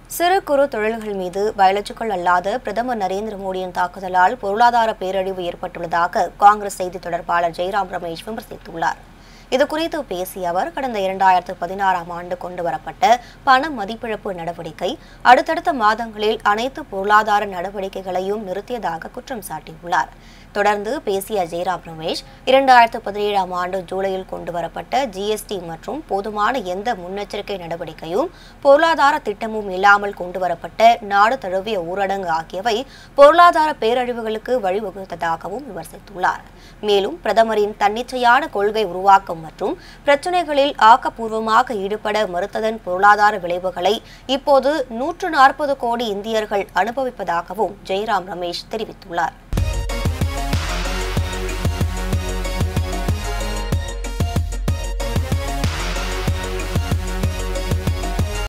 சிறு குறு தொழில்கள் மீது பயாலஜிக்கல் அல்லாத பிரதமர் நரேந்திர மோடியின் தாக்குதலால் பொருளாதார பேரழிவு ஏற்பட்டுள்ளதாக காங்கிரஸ் செய்தி தொடர்பாளர் ஜெய்ராம் ரமேஷ் விமர்சித்துள்ளார் இதுகுறித்து பேசிய அவர் கடந்த இரண்டாயிரத்து பதினாறாம் ஆண்டு கொண்டுவரப்பட்ட பண மதிப்பிழப்பு நடவடிக்கை அடுத்தடுத்த மாதங்களில் அனைத்து பொருளாதார நடவடிக்கைகளையும் நிறுத்தியதாக குற்றம் சாட்டியுள்ளார் தொடர்ந்து பேசிய ஜெயராம் ரமேஷ் இரண்டாயிரத்து பதினேழாம் ஆண்டு ஜூலையில் கொண்டுவரப்பட்ட ஜிஎஸ்டி மற்றும் போதுமான எந்த முன்னெச்சரிக்கை நடவடிக்கையும் பொருளாதார திட்டமும் இல்லாமல் கொண்டுவரப்பட்ட நாடு தழுவிய ஊரடங்கு ஆகியவை பொருளாதார பேரழிவுகளுக்கு வழிவகுத்ததாகவும் விமர்சித்துள்ளார் மேலும் பிரதமரின் தன்னிச்சையான கொள்கை உருவாக்கம் மற்றும் பிரச்சினைகளில் ஆக்கப்பூர்வமாக ஈடுபட மறுத்ததன் பொருளாதார விளைவுகளை இப்போது நூற்று நாற்பது கோடி இந்தியர்கள் அனுபவிப்பதாகவும் ஜெய்ராம் ரமேஷ் தெரிவித்துள்ளார்